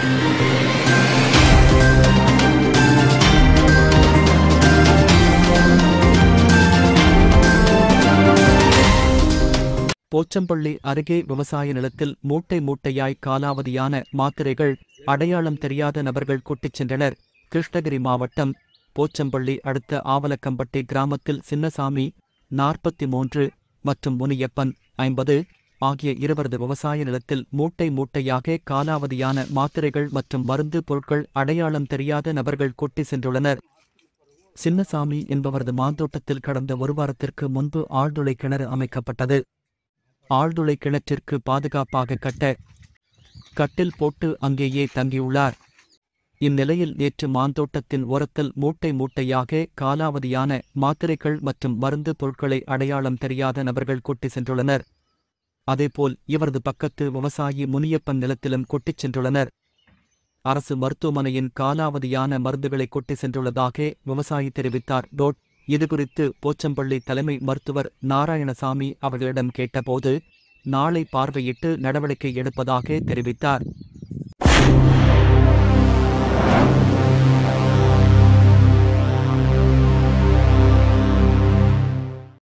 போச்சம்பள்ளி அருகே விவசாய நிலத்தில் மூட்டை மூட்டையாய் காலாவதியான மாத்திரைகள் அடையாளம் தெரியாத நபர்கள் கொட்டிச் சென்றனர் கிருஷ்ணகிரி மாவட்டம் போச்சம்பள்ளி அடுத்த ஆவலக்கம்பட்டி கிராமத்தில் சின்னசாமி நாற்பத்தி மூன்று மற்றும் முனியப்பன் ஐம்பது ஆகிய இருவரது விவசாய நிலத்தில் மூட்டை மூட்டையாக காலாவதியான மாத்திரைகள் மற்றும் மருந்து பொருட்கள் அடையாளம் தெரியாத நபர்கள் கொட்டி சென்றுள்ளனர் சின்னசாமி என்பவரது மாந்தோட்டத்தில் கடந்த ஒரு வாரத்திற்கு முன்பு ஆழ்துளை கிணறு அமைக்கப்பட்டது ஆழ்துளை கிணற்றிற்கு பாதுகாப்பாக கட்ட கட்டில் போட்டு அங்கேயே தங்கியுள்ளார் இந்நிலையில் நேற்று மாந்தோட்டத்தின் ஓரத்தில் மூட்டை மூட்டையாக காலாவதியான மாத்திரைகள் மற்றும் மருந்து பொருட்களை அடையாளம் தெரியாத நபர்கள் கொட்டி சென்றுள்ளனர் அதேபோல் இவரது பக்கத்து விவசாயி முனியப்பன் நிலத்திலும் கொட்டிச் சென்றுள்ளனர் அரசு மருத்துவமனையின் காலாவதியான மருந்துகளை கொட்டி சென்றுள்ளதாக விவசாயி தெரிவித்தார் டோட் இதுகுறித்து போச்சம்பள்ளி தலைமை மருத்துவர் நாராயணசாமி அவர்களிடம் கேட்டபோது நாளை பார்வையிட்டு நடவடிக்கை எடுப்பதாக தெரிவித்தார்